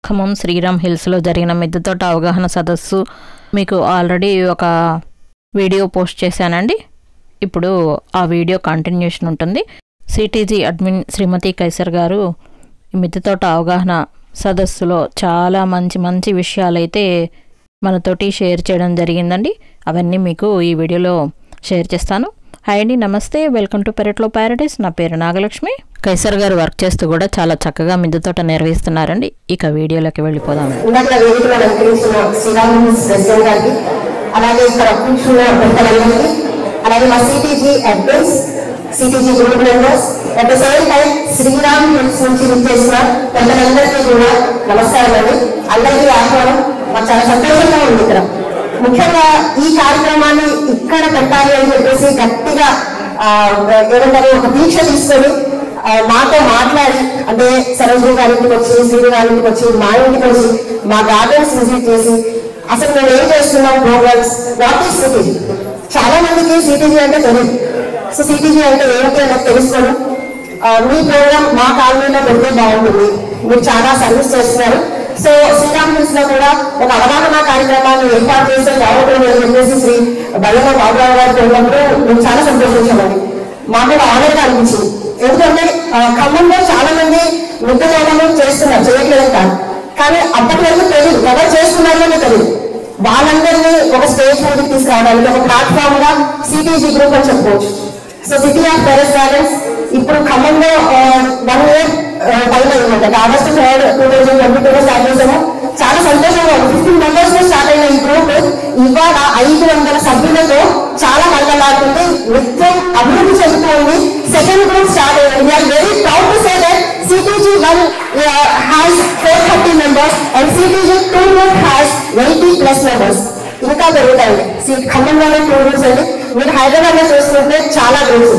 ఖమ్మం శ్రీరామ్ హిల్స్లో జరిగిన మిద్దె తోట అవగాహన సదస్సు మీకు ఆల్రెడీ ఒక వీడియో పోస్ట్ చేశానండి ఇప్పుడు ఆ వీడియో కంటిన్యూషన్ ఉంటుంది సిటీజీ అడ్మిన్ శ్రీమతి కైసర్ గారు ఈ మిద్దె తోట అవగాహన సదస్సులో చాలా మంచి మంచి విషయాలైతే మనతోటి షేర్ చేయడం జరిగిందండి అవన్నీ మీకు ఈ వీడియోలో షేర్ చేస్తాను హాయ్ అండి నమస్తే వెల్కమ్ టు పెరట్లో ప్యారడైస్ నా పేరు నాగలక్ష్మి కైసర్ గారు వర్క్ చేస్తూ కూడా చాలా చక్కగా మిద్దె తోట నిర్వహిస్తున్నారండి ఇక వీడియోలోకి వెళ్ళిపోదాం ఇందాక వేదికలో అలంకరించిన శ్రీరామ్ ప్రెసిడెంట్ గారికి అలాగే ఇక్కడ కూర్చున్న పెద్దలందరికీ అలాగే మా CTG admins CTG group members at the same time Sriram Hills నుంచి విచ్చేసిన పెద్దలందరికీ కూడా నమస్కారం అండి అందరికీ ఆహ్వానం మాకు చాలా సంతోషంగా ఉంది ఇక్కడ ముఖ్యంగా ఈ కార్యక్రమాన్ని ఇక్కడ పెట్టాలి అని చెప్పేసి గట్టిగా ఆ, ఏమంటారు ఒక దీక్ష తీసుకొని ఆ, మాతో మాట్లాడి అంటే సరోజిని గారి ఇంటికి వచ్చి శ్రీని గారి ఇంటికి వచ్చి మా ఇంటికి వచ్చి మా గార్డెన్స్ విజిట్ చేసి అసలు మేము ఏం చేస్తున్నాం ప్రోగ్రామ్స్ వాట్ ఈస్ సిటీజీ చాలా మందికి సిటీజీ అంటే తెలియదు సో సిటీజీ అంటే ఏంటి అనేది తెలుసుకోవడం ఆ, మీ ప్రోగ్రామ్ మా కాలనీలో పెడితే బాగుంటుంది మీరు చాలా సర్వీస్ చేస్తున్నారు సో శ్రీరామ్ హిల్స్ లో కూడా ఒక అవగాహన కార్యక్రమాన్ని ఏర్పాటు చేస్తే బాగుంటుంది అని చెప్పేసి శ్రీ బల్లమ బాబురావు గారు కోరినప్పుడు మేము చాలా సంతోషించామండి మాకు కూడా ఆనందంగా అనిపించింది ఎందుకంటే ఆ, ఖమ్మంలో చాలా మంది వృద్ధ జనాలు చేస్తున్నారు చేయట్లేదు కాదు కానీ అప్పటి వరకు తెలియదు ఎవరు చేస్తున్నారో అని తెలియదు వాళ్ళందరినీ ఒక స్టేజ్ మీదకి తీసుకురావడానికి ఒక ప్లాట్ఫామ్ గా సిటీజీ గ్రూప్ అని చెప్పుకోవచ్చు so city of terrace gardens ఇప్పుడు ఖమ్మంలో వన్ ఇయర్ టైం అయిందంట August third two thousand twenty two start చేసాము చాలా సంతోషంగా ఉంది ఫిఫ్టీన్ మెంబర్స్ లో స్టార్ట్ అయిన ఈ గ్రూప్ ఇవాళ ఐదు వందల సభ్యులతో చాలా కలగలాడుతుంది నిత్యం అభివృద్ధి చెందుతూ ఉంది సెకండ్ గ్రూప్ స్టార్ట్ అయింది we are very proud to say that CTG one has four thirty members and CTG two group has eighty plus members ఇంకా పెరుగుతాయండి సీ- ఖమ్మంలోనే టూ గ్రూప్స్ అండి మీరు హైదరాబాద్ లో చూసుకుంటే చాలా గ్రూప్స్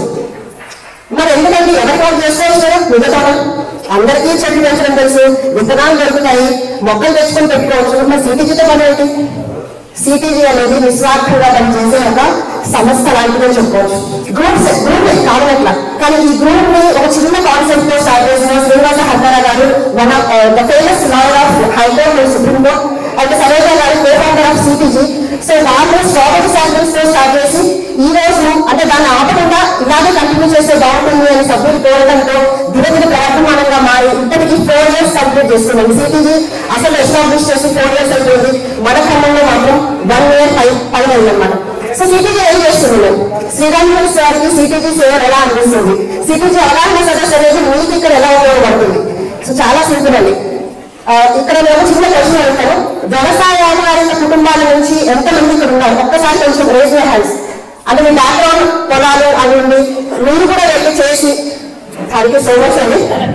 మరి ఎందుకంటే ఎవరికి వాళ్ళు చేసుకోవచ్చు కదా మిగతా అందరికీ చెట్లు పెంచడం తెలుసు విత్తనాలు దొరుకుతాయి మొక్కలు తెచ్చుకొని పెట్టుకోవచ్చు మరి సిటీజీతో పని ఏంటి సిటీజీ అనేది నిస్వార్థంగా పనిచేసే ఒక సంస్థ లాంటిదని చెప్పుకోవచ్చు గ్రూప్స్ గ్రూప్ కాదనట్ల కానీ ఈ గ్రూప్ ని ఒక చిన్న కాన్సెప్ట్ తో స్టార్ట్ చేసిన శ్రీనివాస హద్దరా గారు one of the famous lawyer of high court and supreme court and Saroja గారు co founder of CTG so వాళ్ళు స్ట్రాబెరీ శాంపిల్స్ తో స్టార్ట్ చేసి ఈ రోజు అంటే దాన్ని ఆపకుండా ఇలాగే కంటిన్యూ చేస్తే బాగుంటుంది అని సభ్యులు కోరడంతో దినదిన ప్రవర్తమానంగా మారి ఇప్పటికి ఫోర్ ఇయర్స్ కంప్లీట్ చేసుకున్నాం సిటీజీ అసలు ఎస్టాబ్లిష్ చేసి ఫోర్ ఇయర్స్ అయిపోయింది మన ఖమ్మంలో మాత్రం వన్ ఇయర్ పై పైన అయిందన్నమాట సో సిటీజీ ఏం చేస్తుంది మేము శ్రీరాములు సార్కి సిటీజీ సేవ ఎలా అనిపిస్తుంది సిటీజీ అవగాహన సదస్సు అనేది మీకు ఇక్కడ ఎలా ఉపయోగపడుతుంది సో చాలా సింపుల్ అండి ఆ, ఇక్కడ మేము చిన్న ప్రశ్న అడుగుతాను వ్యవసాయ ఆధారిత కుటుంబాల నుంచి ఎంతమంది ఇక్కడ ఉన్నారు ఒక్కసారి కొంచెం రేజ్ హ్యాండ్స్ అంటే మీ బ్యాక్గ్రౌండ్ పొలాలు అవి ఉండి మీరు కూడా వెళ్ళి చేసి థ్యాంక్ యూ సో మచ్ అండి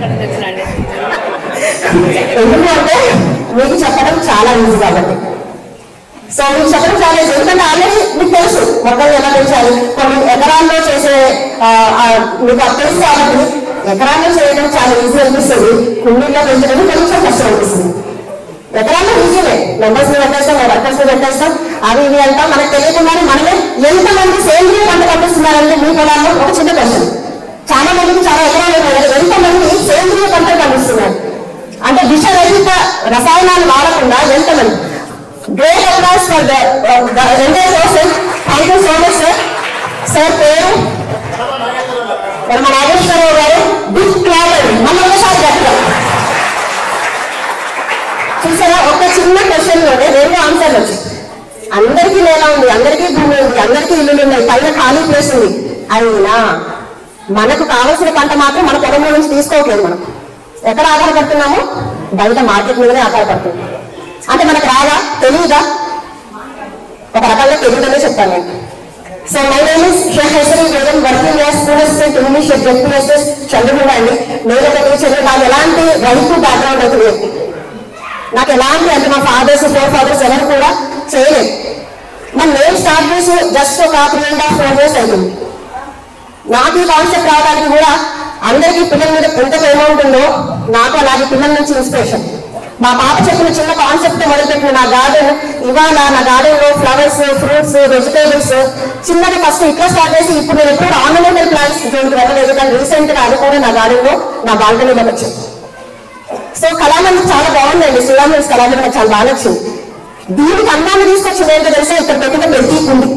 ఎందుకు అంటే మీకు చెప్పడం చాలా ఈజీ కాబట్టి సో మీకు చెప్పడం చాలా ఈజీ ఎందుకంటే ఆల్రెడీ మీకు తెలుసు మొక్కలు ఎలా పెంచాలి కొన్ని ఎకరాల్లో చేసే ఆ, ఆ, మీకు అది తెలుసు కాబట్టి ఎకరాల్లో చేయడం చాలా ఈజీ అనిపిస్తుంది కుండీల్లో పెంచడం కొంచెం కష్టం అనిపిస్తుంది ఎకరాల్లో ఈజీనే మెంబర్స్ ని పెట్టేస్తాం వర్కర్స్ ని పెట్టేస్తాం అవి ఇవి అంటాం మనకు తెలియకుండానే మనమే ఎంతమంది సేంద్రియ పంట పండిస్తున్నారంటే మీ పొలాల్లో ఒక చిన్న క్వశ్చన్ చాలా మందికి చాలా ఎకరాలు ఉన్నాయి కదా, ఎంతమంది సేంద్రియ పంటలు పండిస్తున్నారు అంటే విషరహిత రసాయనాలు వాడకుండా ఎంతమంది great applause for the entire person thank you so much sir sir పేరు మరి మా నాగేశ్వరరావు గారు బిగ్ క్లాప్ అండి మళ్ళీ ఒకసారి గట్టిగా చూసారా ఒక చిన్న క్వశ్చన్ లోనే రెండు ఆన్సర్లు వచ్చాయి అందరికీ నేల ఉంది అందరికీ భూమి ఉంది అందరికీ ఇల్లులు ఉన్నాయి పైన ఖాళీ ప్లేస్ ఉంది అయినా మనకు కావలసిన పంట మాత్రం మన పొలంలో నుంచి తీసుకోవట్లేదు మనం ఎక్కడ ఆధారపడుతున్నాము బయట మార్కెట్ మీదనే ఆధారపడుతుంది అంటే మనకు రాదా తెలియదా ఒక రకంగా తెలియదనే చెప్తాను నేను so my name is Sheikh Hesari madam working as school assistant English ZPSS Chandrababu అండి నేను ఒక టీచర్ నాకు ఎలాంటి రైతు బ్యాక్గ్రౌండ్ అయితే లేదు నాకు ఎలాంటి అంటే మా ఫాదర్స్ ఫోర్ ఫాదర్స్ ఎవరు కూడా చేయలేదు మరి నేను స్టార్ట్ చేసి జస్ట్ ఒక three and half four years అవుతుంది నాకు ఈ కాన్సెప్ట్ రావడానికి కూడా అందరికీ పిల్లల మీద ఎంత ప్రేమ ఉంటుందో నాకు అలాగే పిల్లల నుంచి ఇన్స్పిరేషన్ మా పాప చెప్పిన చిన్న కాన్సెప్ట్ మొదలుపెట్టిన నా గార్డెన్ ఇవాళ నా గార్డెన్ లో ఫ్లవర్స్ ఫ్రూట్స్ వెజిటేబుల్స్ చిన్నది ఫస్ట్ ఇట్లా స్టార్ట్ చేసి ఇప్పుడు నేను ఎప్పుడు ఆర్నమెంటల్ ప్లాంట్స్ జోలికి వెళ్ళలేదు కానీ రీసెంట్ గా అది కూడా నా గార్డెన్ లో నా బాల్కనీలో వచ్చింది సో కళామందిర్ చాలా బాగుందండి శ్రీరాములు కళామందిర్ నాకు చాలా బాగా నచ్చింది దీనికి అందాన్ని తీసుకొచ్చింది ఏంటో తెలుసా ఇక్కడ పెట్టిన ప్రతి కుండి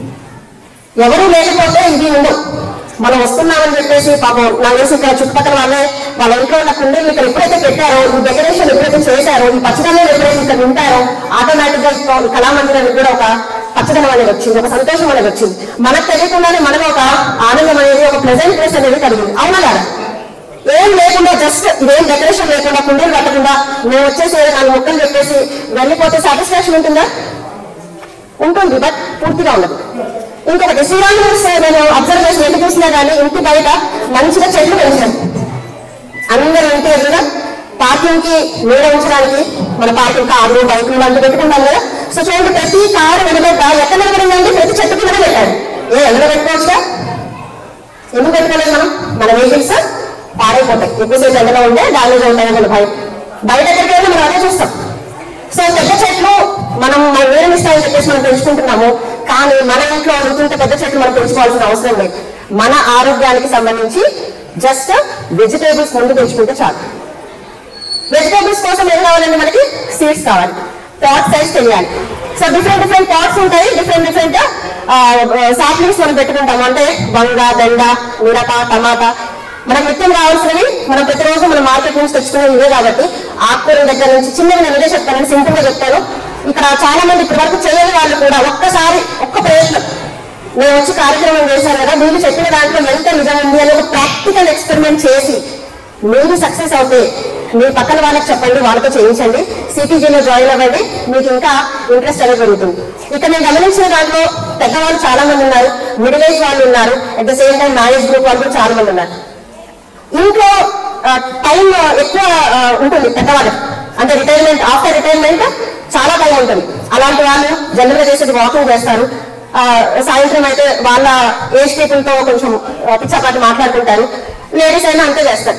ఎవరు లేకపోతే ఇది ఉండవు మనం వస్తున్నామని చెప్పేసి పాపం నాకు తెలిసి ఇక్కడ చుట్టుపక్కల వాళ్ళే వాళ్ళ ఇంట్లో ఉన్న కుండీలు ఇక్కడ ఎప్పుడైతే పెట్టారో ఈ డెకరేషన్ ఎప్పుడైతే చేశారో ఈ పచ్చదనం ఎప్పుడైతే ఇక్కడ ఉంటారో ఆటోమేటిక్ గా ఈ కళామందిరానికి కూడా ఒక పచ్చదనం అనేది వచ్చింది ఒక సంతోషం అనేది వచ్చింది మనకు తెలియకుండానే మనలో ఒక ఆనందం అనేది ఒక ప్లెజెంట్ ప్లేస్ అనేది కలిగింది అవునా కదా ఏం లేకుండా జస్ట్ ఇదేం డెకరేషన్ లేకుండా కుండీలు కట్టకుండా మేము వచ్చేసి ఏదో నాలుగు మొక్కలు చెప్పేసి వెళ్ళిపోతే సాటిస్ఫాక్షన్ ఉంటుందా ఉంటుంది బట్ పూర్తిగా ఉండదు ఇంకొకటి శ్రీరాములు నేను అబ్జర్వ్ చేసి ఎటు చూసినా కానీ ఇంటి బయట మంచిగా చెట్లు పెంచాను అందరూ ఇంటి ఎదురుగా పార్కింగ్ కి నీడ ఉంచడానికి మన పార్కింగ్ కార్లు బైకులు లాంటివి పెట్టుకుంటాం కదా సో చూడండి ప్రతి కారు నిలబెట్ట ఎక్కడ నిలబడిందంటే ప్రతి చెట్టు కింద పెట్టాడు ఏ ఎందులో పెట్టుకోవచ్చుగా ఎందుకు పెట్టుకోలేదు మనం మన వెహికల్స్ పాడైపోతాయి ఎక్కువసేపు ఎండలో ఉంటే డామేజ్ అవుతాయని మన భయం బయట ఎక్కడికి వెళ్ళి మనం అదే చూస్తాం సో పెద్ద చెట్లు మనం మన నీళ్ళని ఇస్తామని చెప్పేసి మనం పెంచుకుంటున్నాము కానీ మన ఇంట్లో ఉంటుంటే పెద్ద చెట్లు మనం పెంచుకోవాల్సిన అవసరం లేదు మన ఆరోగ్యానికి సంబంధించి జస్ట్ వెజిటేబుల్స్ ముందు పెంచుకుంటే చాలు వెజిటేబుల్స్ కోసం ఏం కావాలండి మనకి సీడ్స్ కావాలి పాట్ సైజ్ తెలియాలి సో డిఫరెంట్ డిఫరెంట్ పాట్స్ ఉంటాయి డిఫరెంట్ డిఫరెంట్ సాప్లింగ్స్ మనం పెట్టుకుంటాం అంటే వంగ బెండ మిరప టమాటా మనకు నిత్యం కావాల్సినవి మనం ప్రతిరోజు మనం మార్కెట్ నుంచి తెచ్చుకునేవి ఇవే కాబట్టి ఆకుకూరల దగ్గర నుంచి చిన్నవి నేను ఇదే చెప్తాను సింపుల్ గా చెప్తాను ఇక్కడ చాలా మంది ఇప్పటి వరకు చేయని వాళ్ళు కూడా ఒక్కసారి ఒక్క ప్రయత్నం నేను వచ్చి కార్యక్రమం చేశాను కదా వీళ్ళు చెప్పిన దాంట్లో ఎంత నిజం ఉంది అని ఒక ప్రాక్టికల్ ఎక్స్పెరిమెంట్ చేసి మీరు సక్సెస్ అవుతే మీ పక్కన వాళ్ళకి చెప్పండి వాళ్ళతో చేయించండి సిటీజీలో జాయిన్ అవ్వండి మీకు ఇంకా ఇంట్రెస్ట్ అనేది పెరుగుతుంది ఇక్కడ నేను గమనించిన దాంట్లో పెద్దవాళ్ళు చాలా మంది ఉన్నారు మిడిల్ ఏజ్ వాళ్ళు ఉన్నారు at the same time marriage group వాళ్ళు కూడా చాలా మంది ఉన్నారు ఇంట్లో టైం ఎక్కువ ఆ, ఉంటుంది పెద్దవాళ్ళకి అంటే రిటైర్మెంట్ ఆఫ్టర్ రిటైర్మెంట్ చాలా టైం ఉంటుంది అలాంటి వాళ్ళు జనరల్ గా చేసేది వాకింగ్ చేస్తారు ఆ, సాయంత్రం అయితే వాళ్ళ ఏజ్ పీపుల్ తో కొంచెం ఆ, పిచ్చాపాటి మాట్లాడుకుంటారు లేడీస్ అయినా అంతే చేస్తారు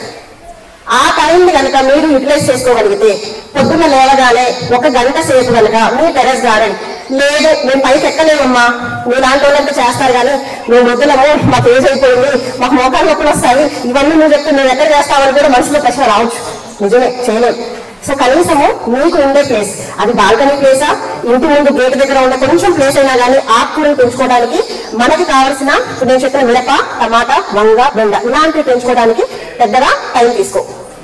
ఆ టైంని కనుక మీరు యూటిలైజ్ చేసుకోగలిగితే పొద్దున్న లేవగానే ఒక గంట సేపు కనుక మీ టెరెస్ గార్డెన్ లేదు మేము పైకి ఎక్కలేమమ్మా మీ లాంటి వాళ్ళంతా చేస్తారు కానీ మేము వద్దులము మాకు ఏజ్ అయిపోయింది మాకు మోకాలు నొప్పులు వస్తాయి ఇవన్నీ నువ్వు చెప్తే మేము ఎక్కడ చేస్తామని కూడా మనసులో ప్రశ్న రావచ్చు నిజమే చేయలేదు సో కనీసము మీకు ఉండే ప్లేస్ అది బాల్కనీ ప్లేసా ఇంటి ముందు గేట్ దగ్గర ఉన్న కొంచెం ప్లేస్ అయినా కానీ ఆకుకూరలు పెంచుకోవడానికి మనకి కావాల్సిన ఇప్పుడు నేను చెప్పిన మిరప టమాటా వంగ బెండ ఇలాంటివి పెంచుకోవడానికి పెద్దగా టైం తీసుకో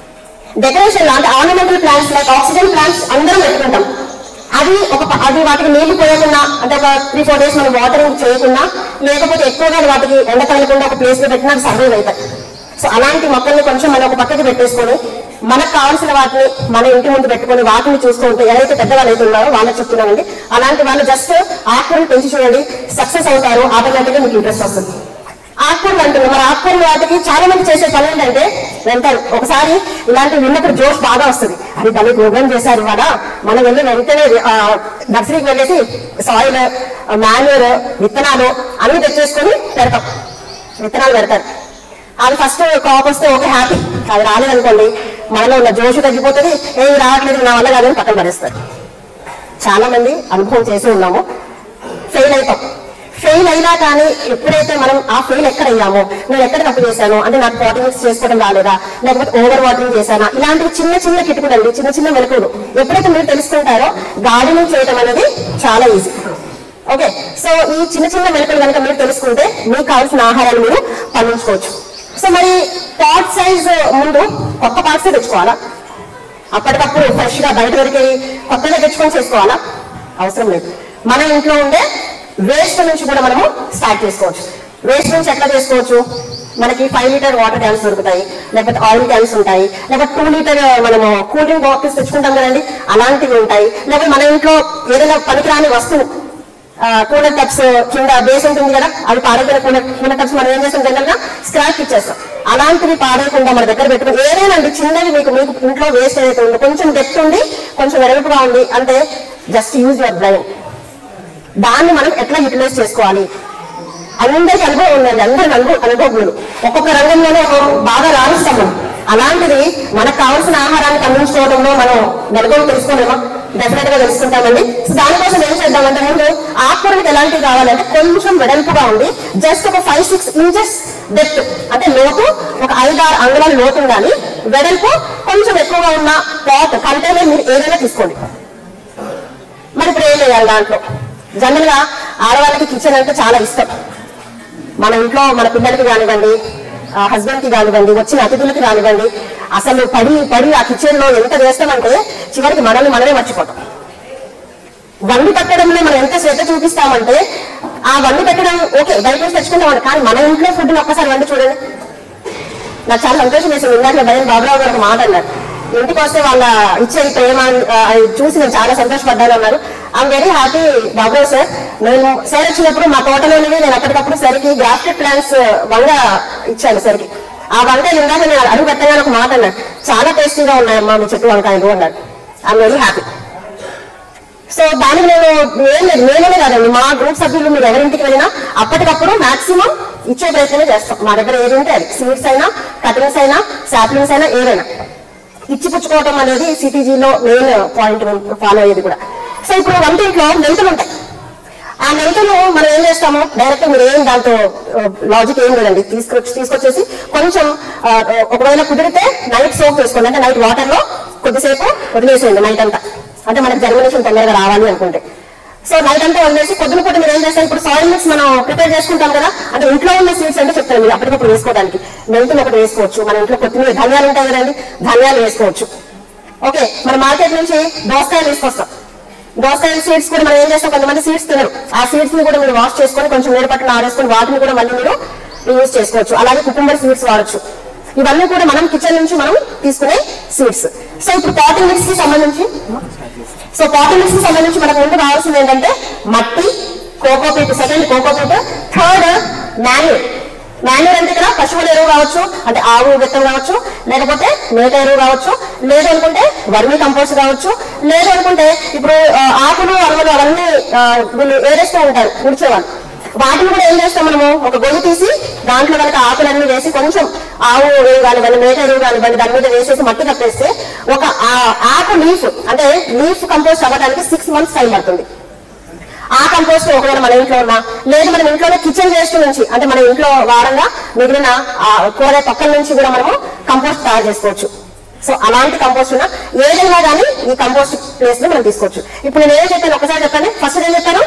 డెకరేషన్ అంటే ornamental plants like oxygen plants అందరం పెట్టుకుంటాం అది ఒక ప- అది వాటికి నీళ్లు పోయకుండా అంటే ఒక త్రీ ఫోర్ డేస్ మనం వాటరింగ్ చేయకుండా లేకపోతే ఎక్కువగా వాటికి ఎండ తగలకుండా ఒక ప్లేస్ లో పెట్టినా సర్వైవ్ అవుతాయి సో అలాంటి మొక్కల్ని కొంచెం మనం ఒక పక్కకి పెట్టేసుకొని మనకు కావాల్సిన వాటిని మన ఇంటి ముందు పెట్టుకొని వాటిని చూసుకుంటూ ఎవరైతే పెద్దవాళ్ళు అయితే ఉన్నారో వాళ్ళకి చెప్తున్నానండి అలాంటి వాళ్ళు జస్ట్ ఆకుకూరలు పెంచి చూడండి సక్సెస్ అవుతారు ఆటోమేటిక్ గా మీకు ఇంట్రెస్ట్ వస్తుంది ఆకుకూరలు అంటున్నారు మరి ఆకుకూరలు వాటికి చాలా మంది చేసే పని ఏంటంటే వెళ్తారు ఒకసారి ఇలాంటివి విన్నప్పుడు జోష్ బాగా వస్తుంది అది దాన్ని ప్రోగ్రామ్ చేశారు ఇవాళ మనం వెళ్ళి వెంటనే ఆ, నర్సరీకి వెళ్ళేసి సాయిల్ మాన్యూర్ విత్తనాలు అన్ని తెచ్చేసుకొని పెడతాం విత్తనాలు పెడతారు అది ఫస్ట్ కాప్ వస్తే ఓకే హ్యాపీ అది రాలేదనుకోండి మనలో ఉన్న జోష్ తగ్గిపోతుంది ఏమి రావట్లేదు నా వల్ల కాదని పక్కన పడేస్తారు చాలా మంది అనుభవం చేసి ఉన్నాము ఫెయిల్ అవుతాం ఫెయిల్ అయినా కానీ ఎప్పుడైతే మనం ఆ ఫెయిల్ ఎక్కడ అయ్యామో నేను ఎక్కడ తప్పు చేశాను అంటే నాకు వాటింగ్ చేసుకోవడం రాలేదా లేకపోతే ఓవర్ వాటరింగ్ చేశానా ఇలాంటివి చిన్న చిన్న కిటుకులండి చిన్న చిన్న మెలకులు ఎప్పుడైతే మీరు తెలుసుకుంటారో గార్డెనింగ్ చేయడం అనేది చాలా ఈజీ ఓకే సో ఈ చిన్న చిన్న మెలకులు కనుక మీరు తెలుసుకుంటే మీకు కావాల్సిన ఆహారాన్ని మీరు పండించుకోవచ్చు సో మరి పాట్ సైజ్ ముందు కొత్త పార్ట్స్ తెచ్చుకోవాలా అప్పటికప్పుడు ఫ్రెష్ గా బయట దొరికి కొత్తగా తెచ్చుకొని చేసుకోవాలా అవసరం లేదు మన ఇంట్లో ఉండే వేస్ట్ నుంచి కూడా మనము స్టార్ట్ చేసుకోవచ్చు వేస్ట్ నుంచి ఎట్లా చేసుకోవచ్చు మనకి ఫైవ్ లీటర్ వాటర్ క్యాన్స్ దొరుకుతాయి లేకపోతే ఆయిల్ క్యాన్స్ ఉంటాయి లేకపోతే టూ లీటర్ మనము కూల్ డ్రింక్ బాటిల్స్ తెచ్చుకుంటాం కదండి అలాంటివి ఉంటాయి లేకపోతే మన ఇంట్లో ఏదైనా పనికిరాని వస్తువు కూలర్ టప్స్ కింద బేస్ ఉంటుంది కదా అవి పాడైపోయిన కూలర్ కూలర్ టప్స్ మనం ఏం చేస్తాం జనరల్ గా స్క్రాప్ ఇచ్చేస్తాం అలాంటివి పాడైకుండా మన దగ్గర పెట్టుకుని ఏదైనా చిన్నవి మీకు మీకు ఇంట్లో వేస్ట్ ఏదైతే ఉందో కొంచెం డెప్త్ ఉంది కొంచెం వెడల్పుగా ఉంది అంటే జస్ట్ యూజ్ యువర్ బ్రెయిన్ దాన్ని మనం ఎట్లా యూటిలైజ్ చేసుకోవాలి అందరికి అనుభవం ఉందండి అందరికి అనుభవం అనుభవజ్ఞులు ఒక్కొక్క రంగంలోనే ఒక బాగా రాణిస్తాం మనం అలాంటిది మనకు కావాల్సిన ఆహారాన్ని అందించుకోవడంలో మనం నెలకొని తెలుసుకోలేమా డెఫినెట్ గా తెలుసుకుంటామండి సో దానికోసం ఏం చేద్దామంటే ముందు ఆకుకూరలకు ఎలాంటివి కావాలంటే కొంచెం వెడల్పుగా ఉండి జస్ట్ ఒక ఫైవ్ సిక్స్ ఇంచెస్ డెప్త్ అంటే లోతు ఒక ఐదు ఆరు అంగుళాల లోతు ఉండాలి వెడల్పు కొంచెం ఎక్కువగా ఉన్న పాట్ కంటైనర్ మీరు ఏదైనా తీసుకోండి మరి ఇప్పుడు ఏం చేయాలి దాంట్లో జనరల్ గా ఆడవాళ్ళకి కిచెన్ అంటే చాలా ఇష్టం మన ఇంట్లో మన పిల్లలకి కానివ్వండి హస్బెండ్ కి కానివ్వండి వచ్చిన అతిథులకి కానివ్వండి అసలు పడి పడి ఆ కిచెన్ లో ఎంత చేస్తామంటే చివరికి మనల్ని మనమే మర్చిపోతాం వండి పెట్టడంలో మనం ఎంత శ్రద్ధ చూపిస్తామంటే ఆ వండి పెట్టడం ఓకే బయట నుంచి తెచ్చుకుంటామండి కానీ మన ఇంట్లో ఫుడ్ ఒక్కసారి వండి చూడండి నాకు చాలా సంతోషం వేసింది ఇందాక భయం బాబురావు గారు ఒక మాట అన్నారు ఇంటికి వస్తే వాళ్ళ ఇచ్చే ఈ ప్రేమ ఆ, అది చూసి నేను చాలా సంతోషపడ్డాను అన్నారు I'm very happy Baburao sir నేను సార్ వచ్చినప్పుడు మా తోటలోనివి నేను అప్పటికప్పుడు సరికి గ్రాఫ్టెడ్ ప్లాంట్స్ వంగ ఇచ్చాను సరికి ఆ వంకాయలు ఇందాక నేను అడుగు పెట్టగానే ఒక మాట అన్నారు చాలా టేస్టీగా ఉన్నాయమ్మా మీ చెట్టు వంకాయలు అన్నారు ఐఎమ్ వెరీ హ్యాపీ సో దానికి నేను ఏం లేదు నేనే కాదండి మా గ్రూప్ సభ్యులు మీరు ఎవరింటికి వెళ్ళినా అప్పటికప్పుడు మాక్సిమం ఇచ్చే ప్రయత్నమే చేస్తాం మా దగ్గర ఏది ఉంటే అది సీడ్స్ అయినా కటింగ్స్ అయినా సాప్లింగ్స్ అయినా ఏదైనా ఇచ్చి పుచ్చుకోవటం అనేది సిటీజీలో మెయిన్ పాయింట్ ఫాలో అయ్యేది కూడా సో ఇప్పుడు వంటింట్లో మెంతులు ఉంటాయి ఆ మెంతులు మనం ఏం చేస్తాము డైరెక్ట్ మీరు ఏం దాంతో లాజిక్ ఏం లేదండి తీసుకొచ్చి తీసుకొచ్చేసి కొంచెం ఆ, ఒకవేళ కుదిరితే నైట్ సోప్ చేసుకోండి అంటే నైట్ వాటర్ లో కొద్దిసేపు వదిలేసేయండి నైట్ అంతా అంటే మనకి జర్మినేషన్ తొందరగా రావాలి అనుకుంటే సో నైట్ అంతా వదిలేసి పొద్దున పూట మీరు ఏం చేస్తారు ఇప్పుడు సాయిల్ మిక్స్ మనం ప్రిపేర్ చేసుకుంటాం కదా అంటే ఇంట్లో ఉన్న సీడ్స్ అంటే చెప్తాను మీరు అప్పటికప్పుడు వేసుకోవడానికి మెంతులు ఒకటి వేసుకోవచ్చు మన ఇంట్లో కొత్తిమీర ధనియాలు ఉంటాయి కదండి ధనియాలు వేసుకోవచ్చు ఓకే మన మార్కెట్ నుంచి దోసకాయలు తీసుకొస్తాం దోసకాయ సీడ్స్ కూడా మనం ఏం చేస్తాం కొంతమంది సీడ్స్ తినరు ఆ సీడ్స్ ని కూడా మీరు వాష్ చేసుకొని కొంచెం నీరు పట్టున ఆరేసుకొని వాటిని కూడా మళ్ళీ మీరు యూజ్ చేసుకోవచ్చు అలాగే కుకుంబర్ సీడ్స్ వాడచ్చు ఇవన్నీ కూడా మనం కిచెన్ నుంచి మనం తీసుకునే సీడ్స్ సో ఇప్పుడు పాటింగ్ మిక్స్ కి సంబంధించి సో పాటింగ్ మిక్స్ కి సంబంధించి మనకు ముందు కావాల్సింది ఏంటంటే మట్టి cocopeat second cocopeat third manure manure అంటే ఇక్కడ పశువుల ఎరువు కావచ్చు అంటే ఆవు విత్తం కావచ్చు లేకపోతే మేక ఎరువు కావచ్చు లేదు అనుకుంటే వర్మి కంపోస్ట్ కావచ్చు లేదు అనుకుంటే ఇప్పుడు ఆ, ఆకులు అరవలు అవన్నీ ఆ, వీళ్ళు ఏరేస్తూ ఉంటారు ఉడిచేవాళ్ళు వాటిని కూడా ఏం చేస్తాం మనము ఒక గొయ్యి తీసి దాంట్లో కనుక ఆకులన్నీ వేసి కొంచెం ఆవు ఎరువు కానివ్వండి మేక ఎరువు కానివ్వండి దాని మీద వేసేసి మట్టి కప్పేస్తే ఒక ఆ- ఆకు లీఫ్ అంటే లీఫ్ కంపోస్ట్ అవ్వడానికి సిక్స్ మంత్స్ టైం పడుతుంది ఆ కంపోస్ట్ ఒకవేళ మన ఇంట్లో ఉన్నా లేదు మనం ఇంట్లోనే కిచెన్ వేస్ట్ నుంచి అంటే మన ఇంట్లో వారంగా మిగిలిన ఆ కూర తొక్కల నుంచి కూడా మనము కంపోస్ట్ తయారు చేసుకోవచ్చు సో అలాంటి కంపోస్ట్ ఉన్న ఏదైనా కానీ ఈ కంపోస్ట్ ప్లేస్ లో మనం తీసుకోవచ్చు ఇప్పుడు నేను ఏం చెప్పాను ఒకసారి చెప్పండి ఫస్ట్ ఏం చెప్పాను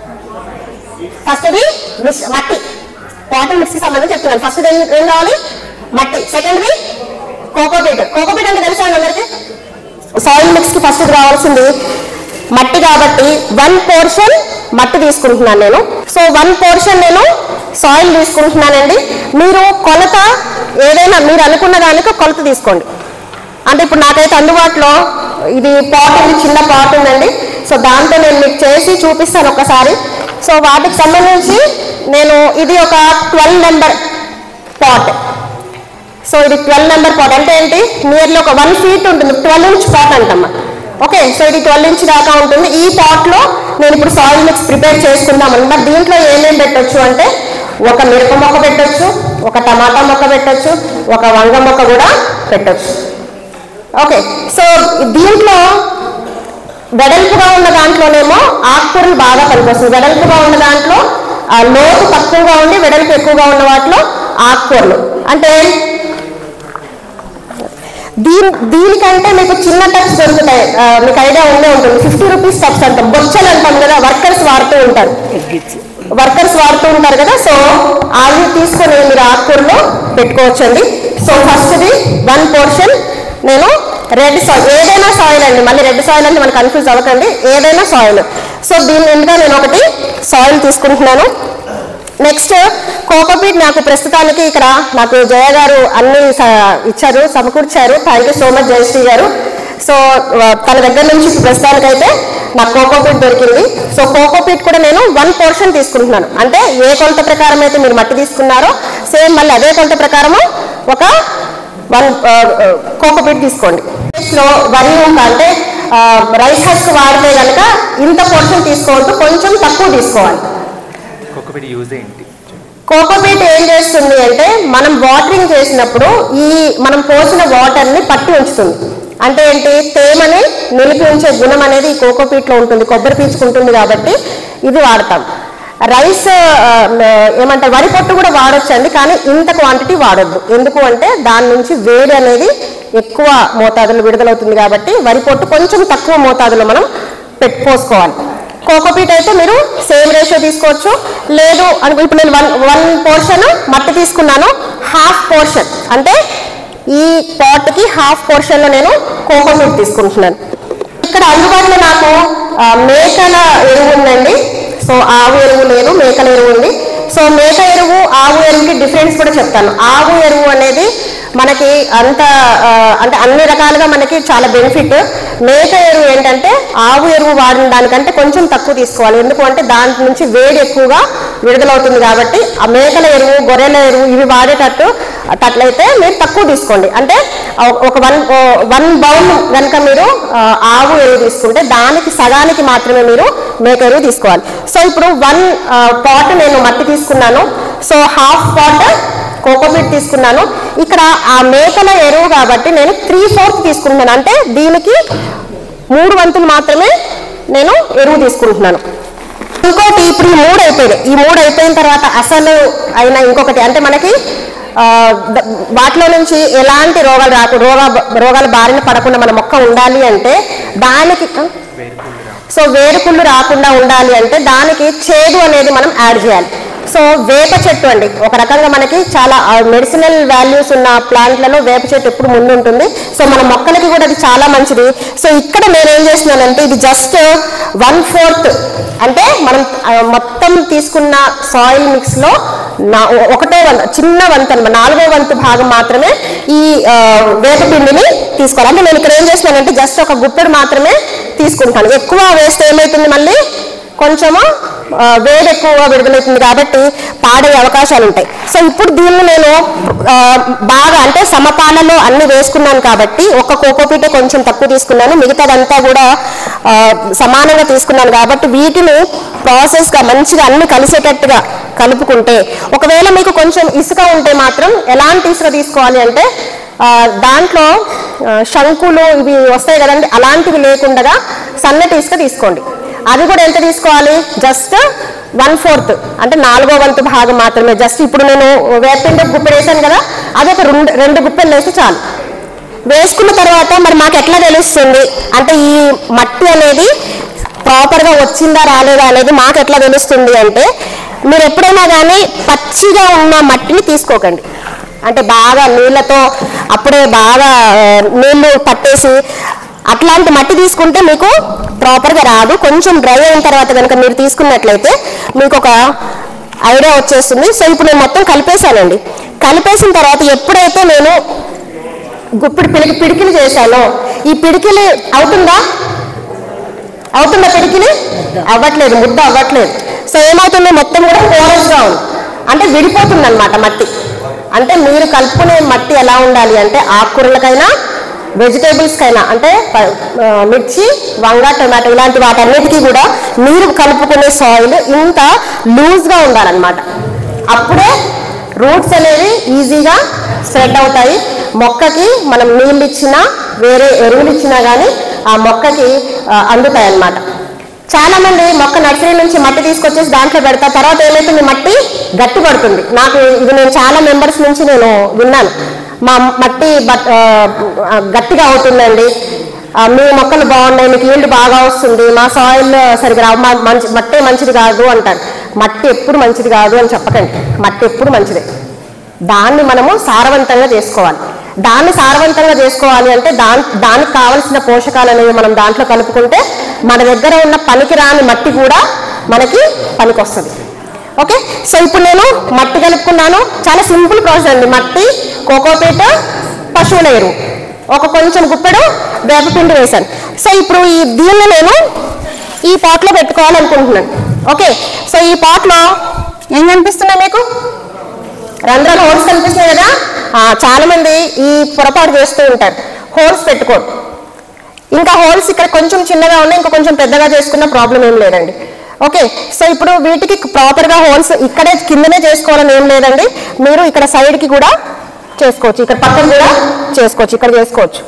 ఫస్ట్ ది మిక్స్ మట్టి వాటర్ మిక్స్ కి సంబంధించి చెప్తున్నాను ఫస్ట్ ఏం ఏం కావాలి మట్టి సెకండ్ ది కోకోపీట్ కోకోపీట్ అంటే తెలుసా అండి అందరికి సాయిల్ మిక్స్ కి ఫస్ట్ రావాల్సింది మట్టి కాబట్టి వన్ పోర్షన్ మట్టి తీసుకుంటున్నాను నేను సో వన్ పోర్షన్ నేను సాయిల్ తీసుకుంటున్నానండి మీరు కొలత ఏదైనా మీరు అనుకున్న దానికి కొలత తీసుకోండి అంటే ఇప్పుడు నాకైతే అందుబాటులో ఇది పాట్ ఉంది చిన్న పాట్ ఉందండి సో దాంతో నేను మీకు చేసి చూపిస్తాను ఒకసారి సో వాటికి సంబంధించి నేను ఇది ఒక ట్వెల్వ్ నెంబర్ పాట్ సో ఇది ట్వెల్వ్ నెంబర్ పాట్ అంటే ఏంటి నియర్లీ ఒక వన్ ఫీట్ ఉంటుంది ట్వెల్వ్ ఇంచ్ పాట్ అంటమ్మా ఓకే సో ఇది ట్వెల్వ్ ఇంచ్ దాకా ఉంటుంది ఈ పాట్ లో నేను ఇప్పుడు సాయిల్ మిక్స్ ప్రిపేర్ చేసుకుందాం అనమాట దీంట్లో ఏమేమి పెట్టొచ్చు అంటే ఒక మిరప మొక్క పెట్టొచ్చు ఒక టమాటా మొక్క పెట్టొచ్చు ఒక వంగ మొక్క కూడా పెట్టొచ్చు ఓకే సో దీంట్లో వెడల్పుగా ఉన్న దాంట్లోనేమో ఆకుకూరలు బాగా పనికొస్తుంది వెడల్పుగా ఉన్న దాంట్లో ఆ లోతు తక్కువగా ఉండి వెడల్పు ఎక్కువగా ఉన్న వాటిలో ఆకుకూరలు అంటే దీని దీనికంటే మీకు చిన్న టబ్స్ దొరుకుతాయి ఆ, మీకు ఐడియా ఉండే ఉంటుంది ఫిఫ్టీ రూపీస్ టబ్స్ అంటాం బొచ్చలు అంటాం కదా వర్కర్స్ వాడుతూ ఉంటారు వర్కర్స్ వాడుతూ ఉంటారు కదా సో అవి తీసుకొని మీరు ఆకుకూరలో పెట్టుకోవచ్చండి సో ఫస్ట్ది వన్ పోర్షన్ నేను రెడ్ సాయిల్ ఏదైనా సాయిల్ అండి మళ్ళీ రెడ్ సాయిల్ అంటే మనకు కన్ఫ్యూజ్ అవ్వకండి ఏదైనా సాయిల్ సో దీని నిండుగా నేను ఒకటి సాయిల్ తీసుకుంటున్నాను నెక్స్ట్ కోకోపీట్ నాకు ప్రస్తుతానికి ఇక్కడ నాకు జయ గారు అన్ని స- ఇచ్చారు సమకూర్చారు thank you so much Jayashree గారు సో ఆ, తన దగ్గర నుంచి ప్రస్తుతానికైతే నాకు కోకోపీట్ దొరికింది సో కోకోపీట్ కూడా నేను వన్ పోర్షన్ తీసుకుంటున్నాను అంటే ఏ కొలత ప్రకారం అయితే మీరు మట్టి తీసుకున్నారో సేమ్ మళ్ళీ అదే కొలత ప్రకారము ఒక వన్ కోకోపీట్ తీసుకోండి లో వరి ఉంట అంటే రైస్ హస్క్ వాడితే కనుక ఇంత పోర్షన్ తీసుకోవద్దు కొంచెం తక్కువ తీసుకోవాలి ఒక్కొక్కటి యూజ్ ఏంటి కోకోపీట్ ఏం చేస్తుంది అంటే మనం వాటరింగ్ చేసినప్పుడు ఈ మనం పోసిన వాటర్ ని పట్టి ఉంచుతుంది అంటే ఏంటి తేమని నిలిపి ఉంచే గుణం అనేది ఈ కోకోపీట్లో ఉంటుంది కొబ్బరి పీచుకుంటుంది కాబట్టి ఇది వాడతాం రైస్ ఆ, ఏమంటారు వరి పొట్టు కూడా వాడొచ్చండి కానీ ఇంత క్వాంటిటీ వాడొద్దు ఎందుకు అంటే దాని నుంచి వేడి అనేది ఎక్కువ మోతాదులో విడుదలవుతుంది కాబట్టి వరి పొట్టు కొంచెం తక్కువ మోతాదులో మనం పెట్టి పోసుకోవాలి కోకోపీట్ అయితే మీరు సేమ్ రేషియో తీసుకోవచ్చు లేదు అనుకో ఇప్పుడు నేను వన్ వన్ పోర్షన్ మట్టి తీసుకున్నాను హాఫ్ పోర్షన్ అంటే ఈ పాట్కి హాఫ్ పోర్షన్లో నేను కోకోపీట్ తీసుకుంటున్నాను ఇక్కడ అందుబాటులో నాకు ఆ, మేకల ఎరువు ఉందండి సో ఆవు ఎరువు లేదు మేకల ఎరువు ఉంది సో మేక ఎరువు ఆవు ఎరువుకి డిఫరెన్స్ కూడా చెప్తాను ఆవు ఎరువు అనేది మనకి అంత ఆ, అంటే అన్ని రకాలుగా మనకి చాలా బెనిఫిట్ మేక ఎరువు ఏంటంటే ఆవు ఎరువు వాడిన దానికంటే కొంచెం తక్కువ తీసుకోవాలి ఎందుకు అంటే దాని నుంచి వేడి ఎక్కువగా విడుదలవుతుంది కాబట్టి ఆ మేకల ఎరువు గొర్రెల ఎరువు ఇవి వాడేటట్టు అట్లయితే మీరు తక్కువ తీసుకోండి అంటే ఒక- ఒక వన్ వన్ బౌల్ కనుక మీరు ఆ, ఆవు ఎరువు తీసుకుంటే దానికి సగానికి మాత్రమే మీరు మేక ఎరువు తీసుకోవాలి సో ఇప్పుడు వన్ పాట్ నేను మట్టి తీసుకున్నాను సో హాఫ్ పాట్ కోకోపీట్ తీసుకున్నాను ఇక్కడ ఆ మేకల ఎరువు కాబట్టి నేను త్రీ ఫోర్త్ తీసుకుంటున్నాను అంటే దీనికి మూడు వంతులు మాత్రమే నేను ఎరువు తీసుకుంటున్నాను ఇంకోటి ఇప్పుడు ఈ మూడు అయిపోయినాయి ఈ మూడు అయిపోయిన తర్వాత అసలు అయిన ఇంకొకటి అంటే మనకి ఆ, ద- వాటిలో నుంచి ఎలాంటి రోగాలు రాకు రోగ రోగాల బారిన పడకుండా మన మొక్క ఉండాలి అంటే దానికి ఆ? సో వేరుకుళ్ళు రాకుండా ఉండాలి అంటే దానికి చేదు అనేది మనం యాడ్ చేయాలి సో వేప చెట్టు అండి ఒక రకంగా మనకి చాలా మెడిసినల్ వాల్యూస్ ఉన్న ప్లాంట్లలో వేప చెట్టు ఎప్పుడు ముందు ఉంటుంది సో మన మొక్కలకి కూడా అది చాలా మంచిది సో ఇక్కడ నేను ఏం చేస్తున్నానంటే ఇది జస్ట్ వన్ ఫోర్త్ అంటే మనం ఆ, మొత్తం తీసుకున్న సాయిల్ మిక్స్ లో నా- ఒకటో వంతు చిన్న వంతు అనమాట నాలుగో వంతు భాగం మాత్రమే ఈ ఆ, వేప పిండిని తీసుకోవాలి అంటే నేను ఇక్కడ ఏం చేస్తున్నానంటే జస్ట్ ఒక గుప్పెడు మాత్రమే తీసుకుంటాను ఎక్కువ వేస్తే ఏమవుతుంది మళ్ళీ కొంచెము ఆ, వేడి ఎక్కువగా విడుదలవుతుంది కాబట్టి పాడయ్యే అవకాశాలు ఉంటాయి సో ఇప్పుడు దీన్ని నేను ఆ, బాగా అంటే సమపాలలో అన్ని వేసుకున్నాను కాబట్టి ఒక కోకోపీటే కొంచెం తక్కువ తీసుకున్నాను మిగతాదంతా కూడా ఆ, సమానంగా తీసుకున్నాను కాబట్టి వీటిని ప్రాసెస్గా మంచిగా అన్ని కలిసేటట్టుగా కలుపుకుంటే ఒకవేళ మీకు కొంచెం ఇసుక ఉంటే మాత్రం ఎలాంటి ఇసుక తీసుకోవాలి అంటే ఆ, దాంట్లో ఆ, శంకులు ఇవి వస్తాయి కదండి అలాంటివి లేకుండా సన్నటి ఇసుక తీసుకోండి అది కూడా ఎంత తీసుకోవాలి జస్ట్ వన్ ఫోర్త్ అంటే నాలుగో వంతు భాగం మాత్రమే జస్ట్ ఇప్పుడు నేను వేపిండి గుప్పెడు వేసాను కదా అది ఒక రెండు రెండు గుప్పెలు వేస్తే చాలు వేసుకున్న తర్వాత మరి మాకు ఎట్లా తెలుస్తుంది అంటే ఈ మట్టి అనేది ప్రాపర్గా వచ్చిందా రాలేదా అనేది మాకు ఎట్లా తెలుస్తుంది అంటే మీరు ఎప్పుడైనా కానీ పచ్చిగా ఉన్న మట్టిని తీసుకోకండి అంటే బాగా నీళ్ళతో అప్పుడే బాగా ఆ, నీళ్లు పట్టేసి అట్లాంటి మట్టి తీసుకుంటే మీకు ప్రాపర్గా రాదు కొంచెం డ్రై అయిన తర్వాత కనుక మీరు తీసుకున్నట్లయితే మీకు ఒక ఐడియా వచ్చేస్తుంది సో ఇప్పుడు నేను మొత్తం కలిపేశానండి కలిపేసిన తర్వాత ఎప్పుడైతే నేను గుప్పిడి పిడికి పిడికిలు చేశానో ఈ పిడికిలి అవుతుందా అవుతుందా పిడికిలి అవ్వట్లేదు ముద్ద అవ్వట్లేదు సో ఏమవుతుంది మొత్తం కూడా పోరస్గా ఉంది అంటే విడిపోతుంది అనమాట మట్టి అంటే మీరు కలుపుకునే మట్టి ఎలా ఉండాలి అంటే ఆకుకూరలకైనా వెజిటేబుల్స్కైనా అంటే ప- ఆ, మిర్చి వంగ టొమాటో ఇలాంటి వాటన్నిటికీ కూడా మీరు కలుపుకునే సాయిల్ ఇంత లూజ్గా ఉండాలన్నమాట అప్పుడే రూట్స్ అనేవి ఈజీగా స్ప్రెడ్ అవుతాయి మొక్కకి మనం నీళ్ళు ఇచ్చినా వేరే ఎరువులు ఇచ్చినా కానీ ఆ మొక్కకి ఆ, అందుతాయి అన్నమాట చాలా మంది మొక్క నర్సరీ నుంచి మట్టి తీసుకొచ్చేసి దాంట్లో పెడతా తర్వాత ఏమవుతుంది మట్టి గట్టి పడుతుంది నాకు ఇది నేను చాలా మెంబర్స్ నుంచి నేను విన్నాను మా మట్టి బట్- ఆ, ఆ, గట్టిగా అవుతుందండి ఆ, మీ మొక్కలు బాగున్నాయి మీకు ఈల్డ్ బాగా వస్తుంది మా సాయిల్ సరిగ్గా రావు మా మంచి మట్టి మంచిది కాదు అంటారు మట్టి ఎప్పుడు మంచిది కాదు అని చెప్పకండి మట్టి ఎప్పుడు మంచిదే దాన్ని మనము సారవంతంగా చేసుకోవాలి దాన్ని సారవంతంగా చేసుకోవాలి అంటే దాని దానికి కావలసిన పోషకాలు అనేవి మనం దాంట్లో కలుపుకుంటే మన దగ్గర ఉన్న పనికిరాని మట్టి కూడా మనకి పనికొస్తుంది ఓకే సో ఇప్పుడు నేను మట్టి కలుపుకున్నాను చాలా సింపుల్ ప్రాసెస్ అండి మట్టి కోకోపీట పశువుల ఎరువు ఒక కొంచెం గుప్పెడు వేపపిండి వేశాను సో ఇప్పుడు ఈ దీన్ని నేను ఈ పాట్లో పెట్టుకోవాలనుకుంటున్నాను ఓకే సో ఈ పాట్లో ఏం కనిపిస్తున్నాయి మీకు రంధ్రాలు హోల్స్ కనిపిస్తున్నాయి కదా ఆ, చాలా మంది ఈ పొరపాటు చేస్తూ ఉంటారు హోల్స్ పెట్టుకోరు ఇంకా హోల్స్ ఇక్కడ కొంచెం చిన్నగా ఉన్నాయి ఇంకా కొంచెం పెద్దగా చేసుకున్న ప్రాబ్లం ఏం లేదండి ఓకే సో ఇప్పుడు వీటికి ప్రాపర్గా హోల్స్ ఇక్కడే కిందనే చేసుకోవాలని ఏం లేదండి మీరు ఇక్కడ సైడ్కి కూడా చేసుకోవచ్చు ఇక్కడ పక్కన కూడా చేసుకోవచ్చు ఇక్కడ చేసుకోవచ్చు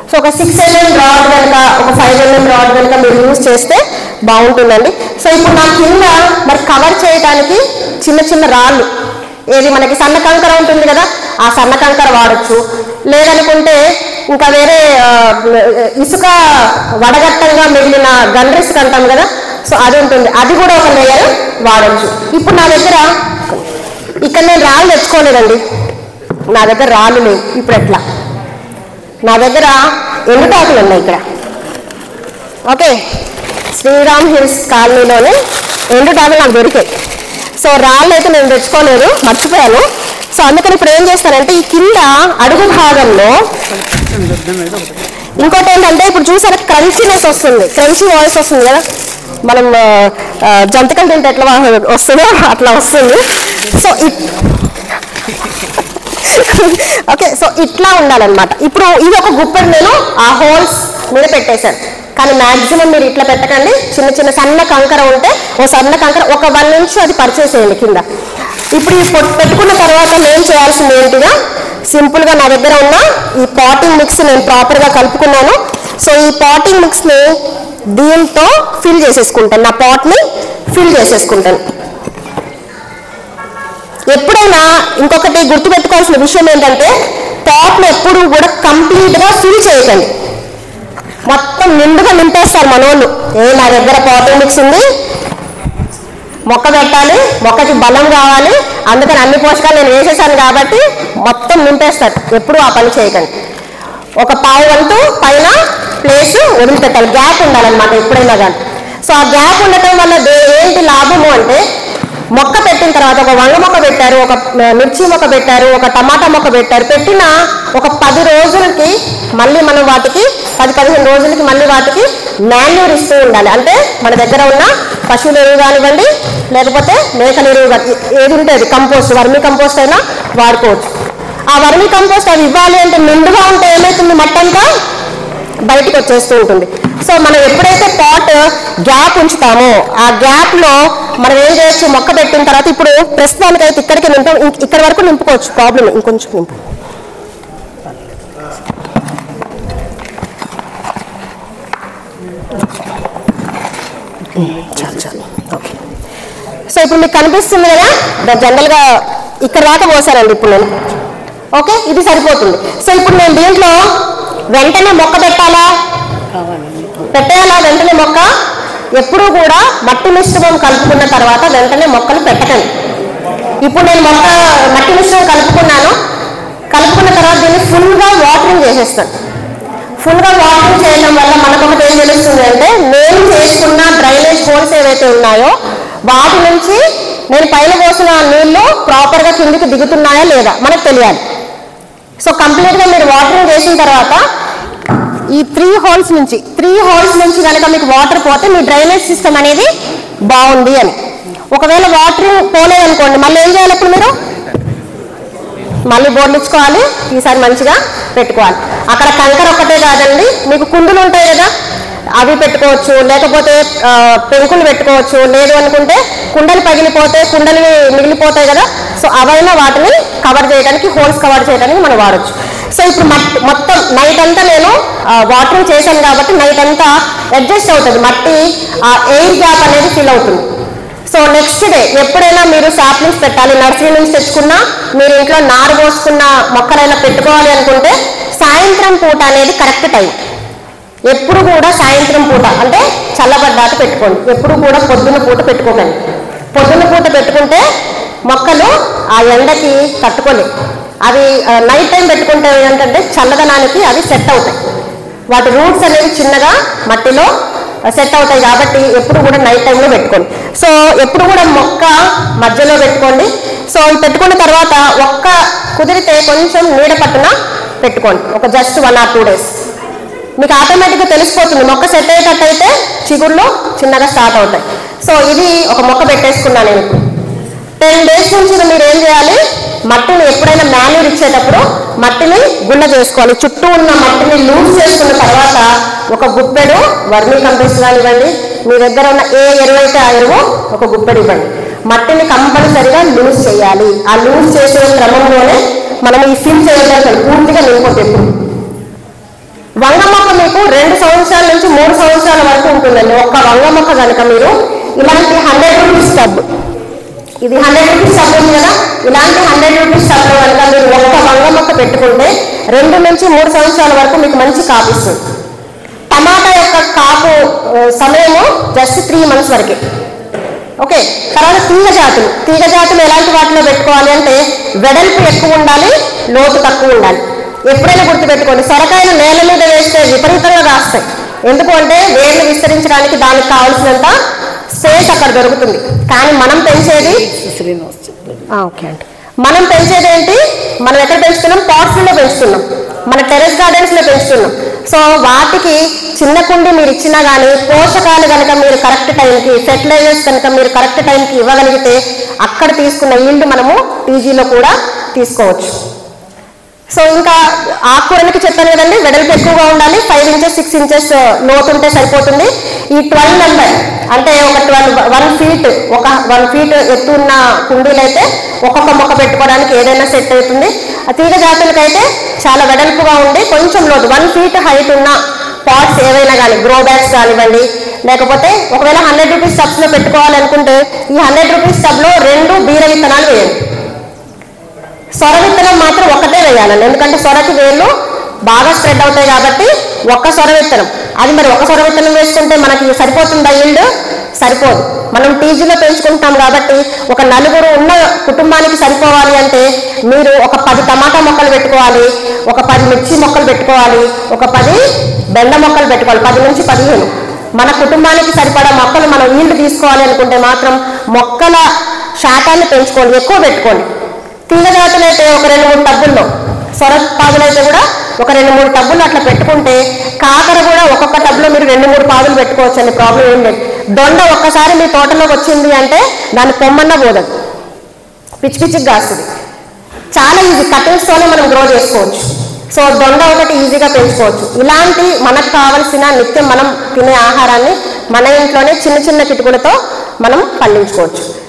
సో ఒక సిక్స్ ఎంఎం రాడ్ కనుక ఒక ఫైవ్ ఎంఎం రాడ్ కనుక మీరు యూజ్ చేస్తే బాగుంటుందండి సో ఇప్పుడు నా కింద మరి కవర్ చేయడానికి చిన్న చిన్న రాళ్ళు ఏది మనకి సన్న కంకర ఉంటుంది కదా ఆ సన్న కంకర వాడచ్చు లేదనుకుంటే ఇంకా వేరే ఆ, ఇసుక వడగట్టంగా మిగిలిన గన్ రిస్క్ అంటాం కదా సో అది ఉంటుంది అది కూడా ఒక లేయర్ వాడచ్చు ఇప్పుడు నా దగ్గర ఇక్కడ నేను రాళ్ళు తెచ్చుకోలేదండి నా దగ్గర రాళ్ళు లేవు ఇప్పుడు ఎట్లా నా దగ్గర ఎండుటాకులు ఉన్నాయి ఇక్కడ ఓకే శ్రీరామ్ హిల్స్ కాలనీలోని ఎండుటాకులు నాకు దొరికాయి సో రాళ్ళు అయితే నేను తెచ్చుకోలేదు మర్చిపోయాను సో అందుకని ఇప్పుడు ఏం చేస్తానంటే ఈ కింద అడుగు భాగంలో ఇంకోటి ఏంటంటే ఇప్పుడు చూసారా క్రంచీనెస్ వస్తుంది క్రంచీ వాయిస్ వస్తుంది కదా మనం ఆ, ఆ, జంతికలు తింటే ఎట్లా వా- వస్తుందో అట్లా వస్తుంది సో ఇ- ఓకే సో ఇట్లా ఉండాలన్నమాట ఇప్పుడు ఇది ఒక గుప్పెడు నేను ఆ హోల్స్ మీద పెట్టేశాను కానీ మాక్సిమం మీరు ఇట్లా పెట్టకండి చిన్న చిన్న సన్న కంకర ఉంటే ఓ సన్న కంకర ఒక వన్ ఇంచ్ అది పరిచేసేయండి కింద ఇప్పుడు ఈ పొట్- పెట్టుకున్న తర్వాత నేను చేయాల్సింది ఏంటిగా సింపుల్ గా నా దగ్గర ఉన్న ఈ పాటింగ్ మిక్స్ నేను ప్రాపర్ గా కలుపుకున్నాను సో ఈ పాటింగ్ మిక్స్ ని దీంతో ఫిల్ చేసేసుకుంటాను నా పాట్ ని ఫిల్ చేసేసుకుంటాను ఎప్పుడైనా ఇంకొకటి గుర్తుపెట్టుకోవాల్సిన విషయం ఏంటంటే పాట్ను ఎప్పుడు కూడా కంప్లీట్ గా ఫిల్ చేయకండి మొత్తం నిండుగా నింపేస్తారు మనోళ్ళు ఏ నా దగ్గర పాటింగ్ మిక్స్ ఉంది మొక్క పెట్టాలి మొక్కకి బలం కావాలి అందుకని అన్ని పోషకాలు నేను వేసేసాను కాబట్టి మొత్తం నింపేస్తారు ఎప్పుడు ఆ పని చేయకండి ఒక పావు వంతు పైన ప్లేస్ వదిలిపెట్టాలి గ్యాప్ ఉండాలన్నమాట ఎప్పుడైనా కానీ సో ఆ గ్యాప్ ఉండటం వల్ల దే- ఏంటి లాభము అంటే మొక్క పెట్టిన తర్వాత ఒక వంగ మొక్క పెట్టారు ఒక మిర్చి మొక్క పెట్టారు ఒక టమాటా మొక్క పెట్టారు పెట్టిన ఒక పది రోజులకి మళ్ళీ మనం వాటికి పది పదిహేను రోజులకి మళ్ళీ వాటికి మాన్యూర్ ఇస్తూ ఉండాలి అంటే మన దగ్గర ఉన్న పశువుల ఎరువు కానివ్వండి లేకపోతే మేకల ఎరువు కానీ ఏది ఉంటే అది కంపోస్ట్ వర్మి కంపోస్ట్ అయినా వాడుకోవచ్చు ఆ వర్మి కంపోస్ట్ అది ఇవ్వాలి అంటే నిండుగా ఉంటే ఏమవుతుంది మట్టంతా బయటికి వచ్చేస్తూ ఉంటుంది సో మనం ఎప్పుడైతే పాట్ గ్యాప్ ఉంచుతామో ఆ గ్యాప్ లో మనం ఏం చేయొచ్చు మొక్క పెట్టిన తర్వాత ఇప్పుడు ప్రస్తుతానికి అయితే ఇక్కడికి నింపు ఇక్- ఇక్కడ వరకు నింపుకోవచ్చు ప్రాబ్లం ఇంకొంచెం నింపు చాలు చాలు ఓకే సో ఇప్పుడు మీకు కనిపిస్తుంది కదా జనరల్గా ఇక్కడ దాకా పోసారండి ఇప్పుడు నేను ఓకే ఇది సరిపోతుంది సో ఇప్పుడు నేను దీంట్లో వెంటనే మొక్క పెట్టాలా పెట్టేయాలా వెంటనే మొక్క ఎప్పుడూ కూడా మట్టి మిశ్రమం కలుపుకున్న తర్వాత వెంటనే మొక్కలు పెట్టకండి ఇప్పుడు నేను మొక్క మట్టి మిశ్రమం కలుపుకున్నాను కలుపుకున్న తర్వాత దీన్ని ఫుల్గా వాటరింగ్ చేసేస్తాను ఫుల్గా వాటరింగ్ చేయడం వల్ల మనకు ఒకటి ఏం తెలుస్తుంది అంటే నేను చేసుకున్న డ్రైనేజ్ హోల్స్ ఏవైతే ఉన్నాయో వాటి నుంచి నేను పైన పోసిన నీళ్లు ప్రాపర్గా కిందికి దిగుతున్నాయా లేదా మనకు తెలియాలి సో కంప్లీట్గా మీరు వాటరింగ్ చేసిన తర్వాత ఈ త్రీ హోల్స్ నుంచి త్రీ హోల్స్ నుంచి కనుక మీకు వాటర్ పోతే మీ డ్రైనేజ్ సిస్టమ్ అనేది బాగుంది అని ఒకవేళ వాటరింగ్ పోలేదనుకోండి మళ్ళీ ఏం చేయాలి ఇప్పుడు మీరు మళ్ళీ బోర్లు ఇచ్చుకోవాలి ఈసారి మంచిగా పెట్టుకోవాలి అక్కడ కంకర ఒక్కటే కాదండి మీకు కుండులు ఉంటాయి కదా అవి పెట్టుకోవచ్చు లేకపోతే ఆ, పెంకులు పెట్టుకోవచ్చు లేదు అనుకుంటే కుండలు పగిలిపోతే కుండలు మిగిలిపోతాయి కదా సో అవైనా వాటిని కవర్ చేయడానికి హోల్స్ కవర్ చేయడానికి మనం వాడచ్చు సో ఇప్పుడు మట్టి మొత్తం నైట్ అంతా నేను వాటరింగ్ చేశాను కాబట్టి నైట్ అంతా అడ్జస్ట్ అవుతుంది మట్టి ఆ ఎయిర్ గ్యాప్ అనేది ఫిల్ అవుతుంది సో నెక్స్ట్ డే ఎప్పుడైనా మీరు సాప్లింగ్స్ పెట్టాలి నర్సరీ నుంచి తెచ్చుకున్నా మీరు ఇంట్లో నారు పోసుకున్న మొక్కలైనా పెట్టుకోవాలి అనుకుంటే సాయంత్రం పూట అనేది కరెక్ట్ టైం ఎప్పుడు కూడా సాయంత్రం పూట అంటే చల్లబడ్డాక పెట్టుకోండి ఎప్పుడు కూడా పొద్దున్న పూట పెట్టుకోకండి పొద్దున్న పూట పెట్టుకుంటే మొక్కలు ఆ ఎండకి తట్టుకోలేవు అవి నైట్ టైం పెట్టుకుంటే ఏంటంటే చల్లదనానికి అవి సెట్ అవుతాయి వాటి రూట్స్ అనేవి చిన్నగా మట్టిలో సెట్ అవుతాయి కాబట్టి ఎప్పుడు కూడా నైట్ టైంలో పెట్టుకోండి సో ఎప్పుడు కూడా మొక్క మధ్యలో పెట్టుకోండి సో ఇది పెట్టుకున్న తర్వాత ఒక్క కుదిరితే కొంచెం నీడ పట్టున పెట్టుకోండి ఒక just one or two days మీకు ఆటోమేటిక్గా తెలిసిపోతుంది మొక్క సెట్ అయ్యేటట్టు అయితే చిగుళ్ళు చిన్నగా స్టార్ట్ అవుతాయి సో ఇది ఒక మొక్క పెట్టేసుకున్నాను నేను ఇప్పుడు టెన్ డేస్ నుంచి మీరు ఏం చేయాలి మట్టిని ఎప్పుడైనా మాన్యూర్ ఇచ్చేటప్పుడు మట్టిని గుండ చేసుకోవాలి చుట్టూ ఉన్న మట్టిని లూజ్ చేసుకున్న తర్వాత ఒక గుప్పెడు వర్మీ కంపోస్ట్ కానివ్వండి మీ దగ్గర ఉన్న ఏ ఎరువు అయితే ఆ ఎరువు ఒక గుప్పెడు ఇవ్వండి మట్టిని కంపల్సరిగా లూజ్ చేయాలి ఆ లూజ్ చేసే క్రమంలోనే మనం ఈ ఫిల్ చేయడానికి పూర్తిగా నింపొద్దు ఎప్పుడు వంగ మొక్క మీకు రెండు సంవత్సరాల నుంచి మూడు సంవత్సరాల వరకు ఉంటుందండి ఒక్క వంగ మొక్క కనుక మీరు ఇలాంటి హండ్రెడ్ రూపీస్ టబ్ ఇది హండ్రెడ్ రూపీస్ టబ్ ఉంది కదా ఇలాంటి హండ్రెడ్ రూపీస్ టబ్ కనుక మీరు ఒక్క వంగ మొక్క పెట్టుకుంటే రెండు నుంచి మూడు సంవత్సరాల వరకు మీకు మంచి కాపిస్తుంది టమాటా యొక్క కాపు ఆ, సమయము జస్ట్ త్రీ మంత్స్ వరకే ఓకే తర్వాత తీగ జాతులు తీగ జాతులు ఎలాంటి వాటిలో పెట్టుకోవాలి అంటే వెడల్పు ఎక్కువ ఉండాలి లోతు తక్కువ ఉండాలి ఎప్పుడైనా గుర్తుపెట్టుకోండి సొరకాయలు నేల మీద వేస్తే విపరీతంగా కాస్తాయి ఎందుకు అంటే వేర్లు విస్తరించడానికి దానికి కావాల్సినంత స్పేస్ అక్కడ దొరుకుతుంది కానీ మనం పెంచేది ఆ, ఓకే అండి మనం పెంచేది ఏంటి మనం ఎక్కడ పెంచుతున్నాం పాట్స్ లో పెంచుతున్నాం మన టెరెస్ గార్డెన్స్ లో పెంచుతున్నాం సో వాటికి చిన్న కుండి మీరు ఇచ్చినా కానీ పోషకాలు కనుక మీరు కరెక్ట్ టైంకి ఫెర్టిలైజర్స్ కనుక మీరు కరెక్ట్ టైంకి ఇవ్వగలిగితే అక్కడ తీసుకున్న ఈల్డ్ మనము పీజీలో కూడా తీసుకోవచ్చు సో ఇంకా ఆకుకూరలకి చెప్పాను కదండి వెడల్పు ఎక్కువగా ఉండాలి ఫైవ్ ఇంచెస్ సిక్స్ ఇంచెస్ లోతు ఉంటే సరిపోతుంది ఈ ట్వెల్వ్ నెంబర్ అంటే ఒక ట్వెల్వ్ వన్ ఫీట్ ఒక వన్ ఫీట్ ఎత్తు ఉన్న కుండీలు అయితే ఒక్కొక్క మొక్క పెట్టుకోవడానికి ఏదైనా సెట్ అవుతుంది ఆ తీగ జాతులకైతే చాలా వెడల్పుగా ఉండి కొంచెం లోతు వన్ ఫీట్ హైట్ ఉన్న పాట్స్ ఏవైనా కానీ గ్రో బ్యాగ్స్ కానివ్వండి లేకపోతే ఒకవేళ హండ్రెడ్ రూపీస్ టబ్స్ లో పెట్టుకోవాలనుకుంటే ఈ హండ్రెడ్ రూపీస్ టబ్ లో రెండు బీర విత్తనాలు వేయండి సొర విత్తనం మాత్రం ఒకటే వేయాలండి ఎందుకంటే సొరకి వేళ్ళు బాగా స్ప్రెడ్ అవుతాయి కాబట్టి ఒక్క సొర విత్తనం అది మరి ఒక సొర విత్తనం వేసుకుంటే మనకి సరిపోతుందా ఈల్డ్ సరిపోదు మనం టీజీలో పెంచుకుంటాం కాబట్టి ఒక నలుగురు ఉన్న కుటుంబానికి సరిపోవాలి అంటే మీరు ఒక పది టమాటా మొక్కలు పెట్టుకోవాలి ఒక పది మిర్చి మొక్కలు పెట్టుకోవాలి ఒక పది బెండ మొక్కలు పెట్టుకోవాలి పది నుంచి పదిహేను మన కుటుంబానికి సరిపడా మొక్కలు మనం ఈల్డ్ తీసుకోవాలి అనుకుంటే మాత్రం మొక్కల శాతాన్ని పెంచుకోండి ఎక్కువ పెట్టుకోండి తీగ జాతులు అయితే ఒక రెండు మూడు టబ్బుల్లో సొర పాదులు అయితే కూడా ఒక రెండు మూడు టబ్బులు అట్లా పెట్టుకుంటే కాకర కూడా ఒక్కొక్క టబ్లో మీరు రెండు మూడు పాదులు పెట్టుకోవచ్చు అండి ప్రాబ్లం ఏం లేదు దొండ ఒక్కసారి మీ తోటలోకి వచ్చింది అంటే దాని కొమ్మన్న పోదదు పిచ్చి పిచ్చికి కాస్తుంది చాలా ఈజీ కటింగ్స్తోనే మనం గ్రో చేసుకోవచ్చు సో దొండ ఒకటి ఈజీగా పెంచుకోవచ్చు ఇలాంటి మనకు కావలసిన నిత్యం మనం తినే ఆహారాన్ని మన ఇంట్లోనే చిన్న చిన్న కిటుకులతో మనం పండించుకోవచ్చు